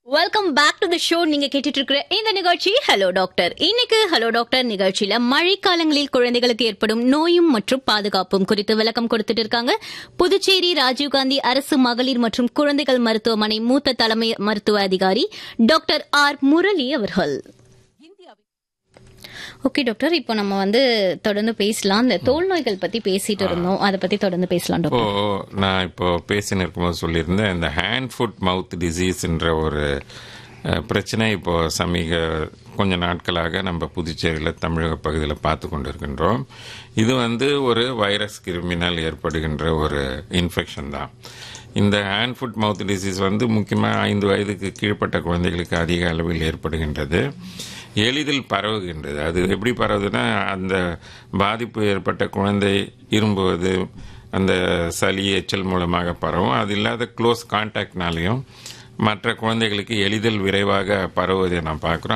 welcome back to the show நீங்க கேட்டுட்டு இருக்கிற இந்த நிகழ்ச்சி ஹலோ டாக்டர் இன்னைக்கு ஹலோ டாக்டர் நிகழ்ச்சியில மழைக்காலங்களில் குழந்தைகளுக்கு ஏற்படும் நோயும் மற்றும் பாதுகாப்பும் குறித்து விளக்கம் கொடுத்துட்டு இருக்காங்க புதுச்சேரி ராஜீவ்காந்தி அரசு மகளிர் மற்றும் குழந்தைகள் மருத்துவமனை மூத்த தலைமை மருத்துவ அதிகாரி டாக்டர் ஆர் முரளி அவர்கள் ஓகே டாக்டர் இப்போ நம்ம வந்து தொடர்ந்து பேசலாம் இந்த தோல் நோய்கள் பத்தி பேசிட்டு இருந்தோம் அதை பத்தி தொடர்ந்து பேசலாம் இப்போ டாக்டர் நான் இப்போ பேசின்னு இருக்கும்போது சொல்லியிருந்தேன் இந்த ஹேண்ட் ஃபுட் மவுத் டிசீஸ்ன்ற ஒரு அஹ், பிரச்சனை இப்போ சமீக கொஞ்ச நாட்களாக நம்ம புதுச்சேரியில் தமிழக பகுதியில் பார்த்து கொண்டிருக்கின்றோம் இது வந்து ஒரு வைரஸ் கிருமினால் ஏற்படுகின்ற ஒரு இன்ஃபெக்ஷன் தான் இந்த ஹேண்ட் ஃபுட் மவுத் டிசீஸ் வந்து முக்கியமாக ஐந்து வயதுக்கு கீழ்ப்பட்ட குழந்தைகளுக்கு அதிக அளவில் ஏற்படுகின்றது எளிதில் பரவுகின்றது அது எப்படி பரவுதுன்னா அந்த பாதிப்பு ஏற்பட்ட குழந்தை இரும்புவது அந்த சளி எச்சல் மூலமாக பரவும் அது இல்லாத க்ளோஸ் கான்டாக்ட்னாலையும் மற்ற குழந்தைகளுக்கு எளிதில் விரைவாக பரவுவதை நாம் பார்க்குறோம்